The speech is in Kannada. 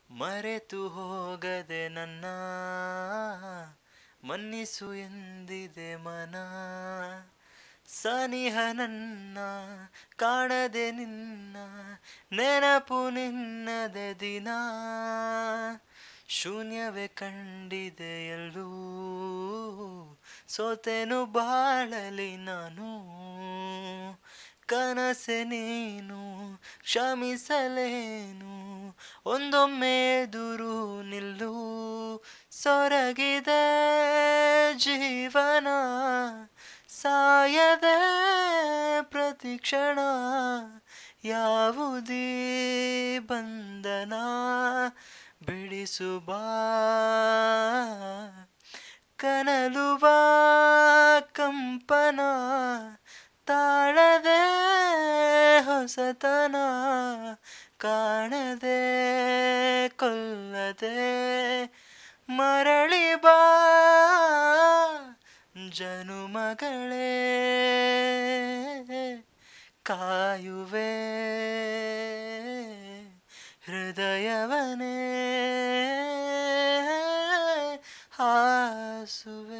ಮರೆತು ಹೋಗದೆ ನನ್ನ ಮನ್ನಿಸು ಎಂದಿದೆ ಮನ ಸನಿಹ ನನ್ನ ಕಾಣದೆ ನಿನ್ನ ನೆನಪು ನಿನ್ನದೆ ದಿನ ಶೂನ್ಯವೇ ಕಂಡಿದೆ ಎಲ್ಲೂ ಸೋತೆನು ಬಾಳಲಿ ನಾನು ಕನಸೆ ನೀನು ಕ್ಷಮಿಸಲೇನು ಒಂದೊಮ್ಮೆ ಎದುರು ನಿಲ್ಲು ಸೊರಗಿದೆ ಜೀವನ ಸಾಯದೆ ಪ್ರತಿಕ್ಷಣ ಯಾವುದೇ ಬಂಧನ ಬಿಡಿಸುವ ಕನಲುವ ಕಂಪನ ತಾಳದೆ ಹೊಸತನ ಕಾಣದೆ ಕೊಲ್ಲದೆ ಮರಳಿ ಬಾ ಜನುಮಗಳೇ ಕಾಯುವೆ ಹೃದಯವನೇ ಹಾಸುವೆ